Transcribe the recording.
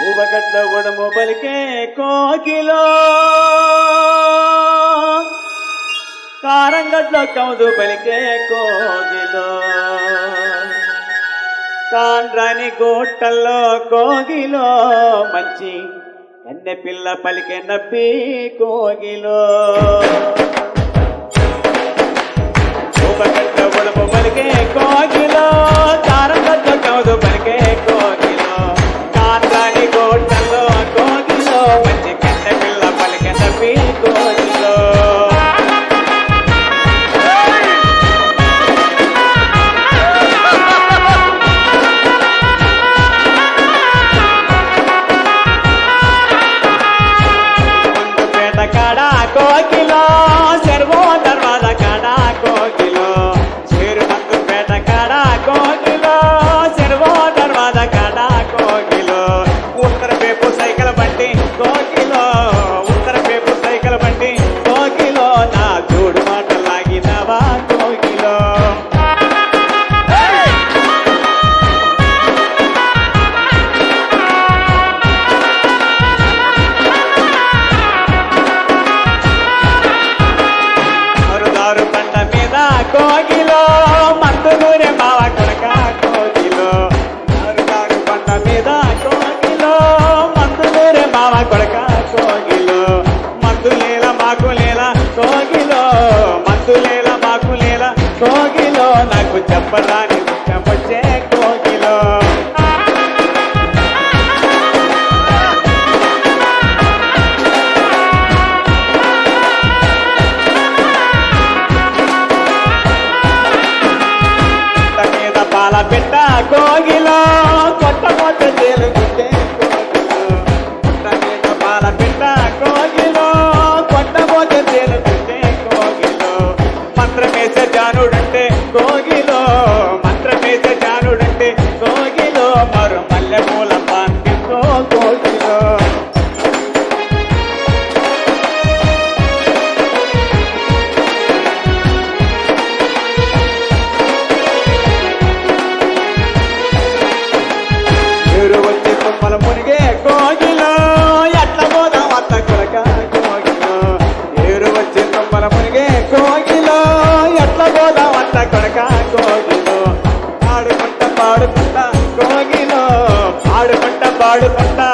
ఊబగడ్డ ఉడము పలికే కోకిలో కారంగడ్లో కౌదు పలికే కోగిలో కాండ్రాని గోట్టల్లో కోగిలో మంచి కన్నె పిల్ల పలికే నబ్బి కోగిలో ఊబగడ్డ ఉడము పలికే కోగిలో కారంగడ్డ కౌదు పలికే కోగిలో కాండ్రాని గోట్టల్లో కోగిలో మంచి కన్నె పిల్ల పలికే నబ్బి కోగిలో పేట కాడ కోకిలో చెరువు దర్వాజ కాడ కోకిలో చేరు మందు పేట కాడ కోకిలో చెరువు దర్వాజ కాడ కోకిలో ఉత్తర పేపు సైకిల్ బండి కోకిలో ఉత్తర పేపు సైకిల్ బండి కోకిలో నా చూడు మాట లాగినవా కోకిలో మరుదారు పంట మీద కోగిలో మందులూరే బావ కొడక కోగిలో మరుదారు పంట మీద కోగిలో మందులూరే బావ కొడక కోగిలో మందులేల మాకులేల కోగిలో మందులేల మాకులేల కోగిలో నాకు చెప్పరాని చెప్పొచ్చే కోగిలో పుట్ట మీద పాల పెట్ట కోగిలో కొట్టమొట్ట తేలుకుంటే కోగిలో పుట్ట మీద పాల పెట్ట కోగిలో కొట్టమొట్ట తేలుకుంటే కోగిలో మంత్రమేసే జానుడంటే కోగిలో మంత్రమేసే జానుడంటే కోగిలో మరో మల్లె పూల పాన్పితో కోగిలో మీరు వచ్చి తుమ్మల మునిగే కోగిలో ఎట్ల పోదాం అత్త కొరక కోగిలో మీరు వచ్చి తుమ్మల మునిగే కోగిలో ఎట్ల పోదాం అత్త కొరక కోగిలో ఆడుకుంట పాడుకుంటా కోగిలో ఆడుకుంట పాడుకుంటా